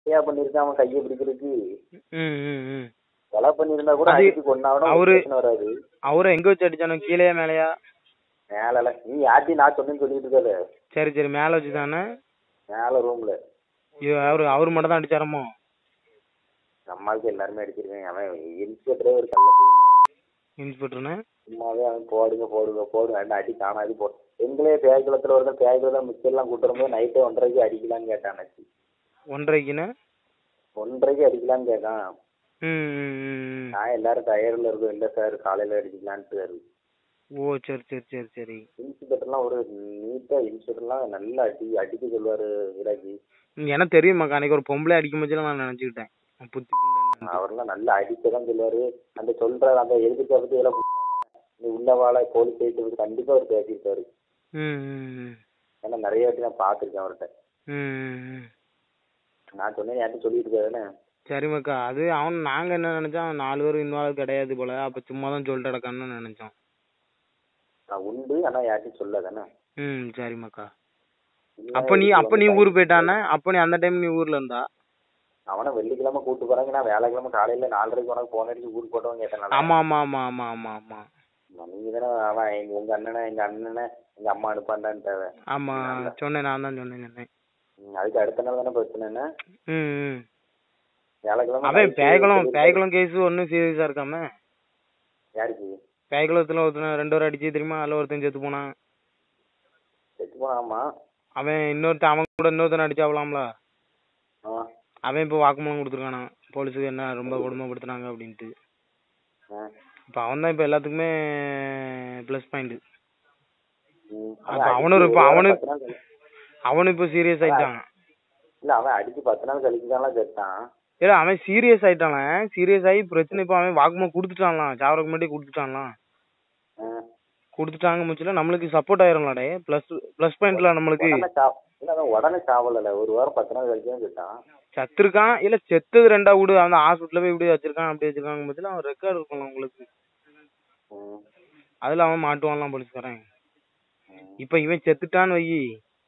ஐயா பண்ணிருக்கான் அவன் கையை பிடிக்கிறதுக்கு ம் ம் ம் கொலை பண்ணிருந்தா கூட அது அடிச்சு கொண்டாவணும் அவரு- பிரச்சனை வராது அவரை எங்க வச்சு அடிச்சானோ கீழேயா மேலையா மேல நீ யார்ட்டையும் நான் சொன்னேன்னு சொல்லிட்டு இருக்காத சரி சரி மேல வச்சு தானே மேல ரூம்ல அவரு அவரு மட்டும் தான் அடிச்சாரமோ நம்மளுக்கு எல்லாருமே அடிச்சிருக்காங்க அவன் இன்ஸ்பெக்டரே ஒரு கல்ல பையன் இன்ஸ்பெக்டர்னு சும்மாவே அவன் போடுங்க போடுங்க போடுங்க ரெண்டு அடி காணாது போ எங்களே பேய்குளத்துல ஒரு பேய்குளம் மிச்சம் எல்லாம் கூட்டு வரும்போது நைட்டு ஒன்றரைக்கு அடிக்கலான்னு கேட்டான் ஒன்றரைக்குன்னு ஒன்றரைக்கு அடிக்கலான்னு கேட்டான் ம் ம், ம் நான் எல்லாரும் டயர்ல இருக்கோம் இல்ல சார் காலையில அடிக்கலான்ட்டு ஓ சரி சரி சரி சரி இன்ஸ்பெக்டர்லாம் ஒரு நீட்டா இன்ஸ்பெக்டர்லாம் நல்லா அடி அடிக்க சொல்லுவாரு விராஜி ம், எனக்கு தெரியுமாக்கா அன்னைக்கு ஒரு பொம்பளை அடிக்கும் போது நான் நினைச்சுக்கிட்டேன் புத்தி புண்டை அவரெல்லாம் நல்லா அடிக்கதான் சொல்லுவாரு அந்த சொல்ற அந்த எதிர்க்க பத்தி எல்லாம் நீ உள்ள வாழ போலீஸ் ஸ்டேஷனுக்கு கண்டிப்பா அவர் பேசியிருக்காரு ம் ம், ம் ஏன்னா நிறைய வாட்டி நான் பார்த்துருக்கேன் அவர்கிட்ட ம், ம், ம். நான் சொன்னேன் யார்ட்டும் சொல்லிட்டு இருக்காருன்னு சரிம்மாக்கா அது அவன் நாங்க என்ன நினைச்சோம் அவன் நாலு பேரும் இன்வால்வ் கிடையாது போல அப்ப சும்மா தான் சொல்லிட்டு கிடக்கான்னு நினைச்சோம் நான் உண்டு ஆனா யார்ட்டும் சொல்லாதானே ம் சரிம்மாக்கா அப்ப நீ அப்ப நீ ஊர் போயிட்டானே அப்ப நீ அந்த டைம் நீ ஊர்ல இருந்தா அவனை வெள்ளிக்கிழமை கூட்டு போறாங்க நான் வேலைக்கிழமை காலையில நாலரைக்கு உனக்கு போன் அடிச்சு ஊருக்கு போட்டவன் கேட்டேன் ஆமா ஆமா ஆமா ஆமா ஆமா ஆமா நீங்க தானே அவன் எங்க உங்க அண்ணனை எங்க அண்ணனை எங்க அம்மா அனுப்பாண்டான்னு தேவை ஆமா சொன்னேன் நான் தான் சொன்னேன் சொன்னேன் ம், அதுக்கு அடுத்த நாள் தானே பிரச்சனை என்ன ம் ம் வேலைக்கிழமை அவன் night பேய்குளம் சொல்லிட்டு- பேய்குளம் கேஸ் ஒன்றும் சீரியஸா இருக்காம யாருக்கு பேய்குளத்துல ஒருத்தன் ரெண்டு பேரும் அடிச்சு தெரியுமா அதில் ஒருத்தன் செத்து போனான் செத்து போனா ஆமா அவன் இன்னொருத்தன் அவன் கூட இன்னொருத்தன் அடிச்சாவலாம்ல ஆ அவன் இப்போ வாக்குமூலம் கொடுத்துருக்கானா போலீஸுக்கு என்ன ரொம்ப கொடுமைப்படுத்துனாங்க அப்படின்ட்டு ஆ. இப்போ அவன் தான் இப்போ எல்லாத்துக்குமே ப்ளஸ் பாயிண்ட் ம். அப்ப அவன் அவனும் அடிச்சு இப்ப ஒரு அவனு- பத்து நாள் கழி- அவனும் இப்போ சீரியஸ் ஆயிட்டான் இல்ல அவன் அடிச்சு பத்து நாள் கழிச்சு தான் செத்தான் இல்ல அவன் சீரியஸ் ஆயிட்டான சீரியஸ் ஆகி பிரச்சனை இப்போ அவன் வாக்குமூலம் கொடுத்துட்டான்லாம் சாவறதுக்கு முன்னாடி கொடுத்துட்டான்லாம் ஆ. கொடுத்துட்டாங்க முச்சுல நம்மளுக்கு சப்போர்ட் ஆயிரும்லடே ப்ளஸ் ப்ளஸ் பாயிண்ட்ல நம்மளுக்கு உடனே சாவ- இல்ல அவன் உடனே சாவல ஒரு வாரம் பத்து நாள் கழிச்சு தான் செத்தான் சத்துருக்கான் இல்ல செத்தது ரெண்டா விடு அந்த ஹாஸ்பிட்டல்ல போய் இப்படி வச்சிருக்கான் அப்படி வச்சிருக்காங்க பத்தில அவன் ரெக்கார்டு இருக்கும் உங்களுக்கு ம். அதுல அவன் மாட்டுவான்லாம் போலீஸ்காரன் ம். இப்ப இவன் செத்துட்டான்னு வை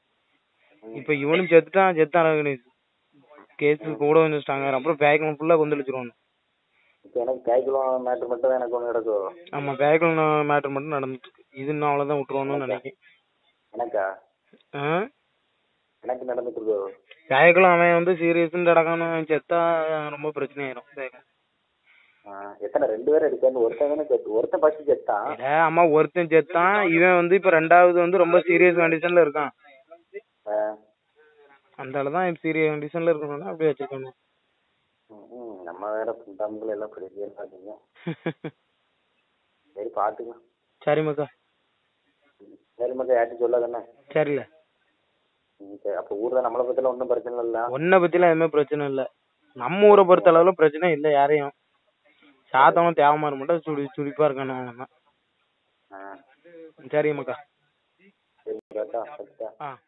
இப்ப இவனும் செத்துட்டான் செத்தான் கணேஷ் கேஸ் கூட வந்து வச்சுட்டாங்க அப்புறம் பேக்கெல்லாம் ஃபுல்லா கொந்தளிச்சிருவான் இப்ப எனக்கு கைக்குளம் மேட்ரு மட்டும் தான் எனக்கு ஒண்ணு நடக்கும் ஆமா பேக்கெல்லாம் மேட்டர் மட்டும் நடந்துட்டு இருக்கு இது இன்னும் அவ்வளவுதான் விட்டுருவானு நினைக்கிறேன் எனக்கா ஆ? எனக்கு நடந்துட்டு இருக்கோ பேக்கெல்லாம் அவன் வந்து சீரியஸ் நடக்கானு செத்தா ரொம்ப பிரச்சனை ஆயிரும் பேக்கெல்லாம் ஆ, எத்தனை ரெண்டு பேரும் அடிச்சாங்க ஒருத்தன் தானே செத்து ஒருத்தன் ஃபர்ஸ்ட் செத்தான் இல்ல, அம்மா ஒருத்தன் செத்தான் இவன் வந்து இப்ப ரெண்டாவது வந்து ரொம்ப சீரியஸ் கண்டிஷன்ல இருக்கான் ஆ. அந்த ஆளு தான் சீரியஸ் கண்டிஷன்ல இருக்கணும்னா அப்படியே வச்சிருக்கணும் ம், ம். நம்ம வேற புண்டாம்புகள் எல்லாம் பெரிய பாத்தீங்க சரி பாத்துக்கலாம் சரிம்மாக்கா சரி மக்கள் யார்ட்டும் சொல்லாதானே சரில ம், சரி அப்ப ஊர்ல நம்மளை பத்திலாம் ஒன்றும் பிரச்சனை இல்ல உன்னை பத்திலாம் எதுவுமே பிரச்சனை இல்ல நம்ம ஊரை பொறுத்த அளவுல பிரச்சனை இல்ல யாரையும் சாத்தவனும் தேவமா மட்டும் சுடி சுடிப்பா இருக்கணும் அவ்வளவுதான் ஆ சரிம்மாக்கா சரி கேட்டா சரிட்டா ஆ